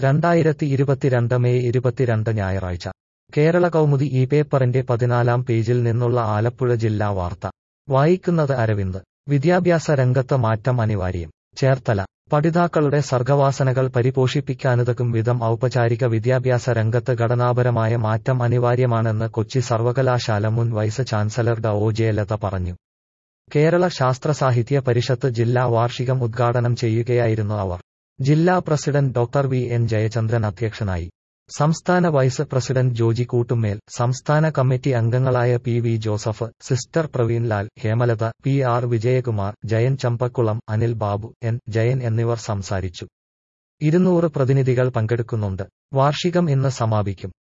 രണ്ടായിരത്തി ഇരുപത്തിരണ്ട് മെയ് ഇരുപത്തിരണ്ട് ഞായറാഴ്ച കേരള കൗമുദി ഈ പേപ്പറിന്റെ പതിനാലാം പേജിൽ നിന്നുള്ള ആലപ്പുഴ ജില്ലാ വാർത്ത വായിക്കുന്നത് അരവിന്ദ് വിദ്യാഭ്യാസ രംഗത്ത് മാറ്റം അനിവാര്യം ചേർത്തല പഠിതാക്കളുടെ സർഗവാസനകൾ പരിപോഷിപ്പിക്കാനുതകും വിധം ഔപചാരിക വിദ്യാഭ്യാസ രംഗത്ത് ഘടനാപരമായ മാറ്റം അനിവാര്യമാണെന്ന് കൊച്ചി സർവകലാശാല മുൻ വൈസ് ചാൻസലർ ഡ ഒ ജയലത പറഞ്ഞു കേരള ശാസ്ത്ര സാഹിത്യ പരിഷത്ത് ജില്ലാ വാർഷികം ഉദ്ഘാടനം ചെയ്യുകയായിരുന്നു അവർ ജില്ലാ president doctor V N Jayachandran അധ്യക്ഷനായി സംസ്ഥാന വൈസ് പ്രസിഡന്റ് ജോജി കൂട്ടുമേൽ സംസ്ഥാന കമ്മിറ്റി അംഗങ്ങളായ P V Joseph sister Praveenlal Hemalatha P R Vijayakumar Jayan Champakkulam Anil Babu N Jayan എന്നിവർ സംസാരിച്ചു ഇരുന്നൂറ് പ്രതിനിധികൾ പങ്കെടുക്കുന്നുണ്ട് വാർഷികം ഇന്ന് സമാപിക്കും